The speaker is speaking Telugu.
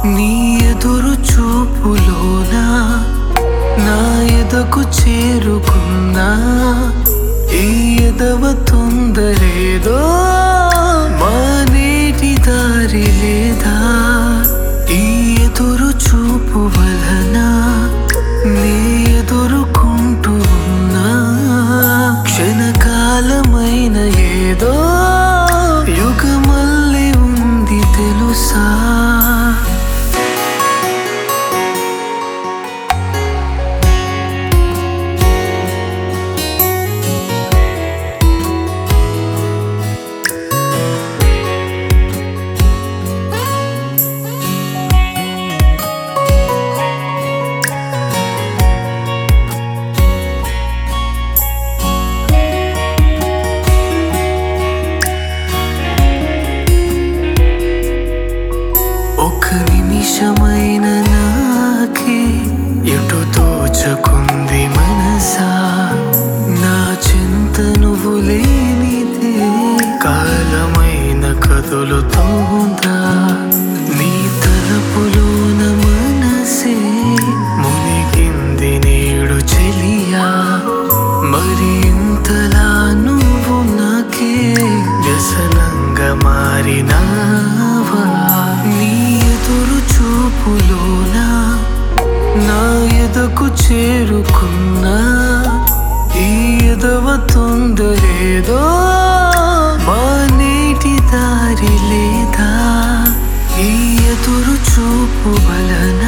నీ ఎదురు చూపులోనా నా ఎదకు చేరుకున్నా ఈ ఎదవ తొందరేదో మా నేటి దారి లేదా ఈ ఎదురు చూపు వలన నీ ఎదురుకుంటూ ఉన్నా క్షణకాలమైన ఏదో యుగమల్లి ఉంది తెలుసా ఒక నిమిషమైన నాకే ఎటు తోచకుంది మనసా నా చింత నువ్వు లేనిదే కాలమైన కదులుతోందా నీ తలపులోన మనసే మునిగింది నేడు చెలియా మరి ఇంతలా నువ్వు నాకే వ్యసనంగా మారినావా నీ ఎదురు చూపులోనా నా ఎదకు చేరుకున్నా ఈ ఎదవ తొందరేదో మా నీటి దారి లేదా ఈ ఎదురు చూపు వలన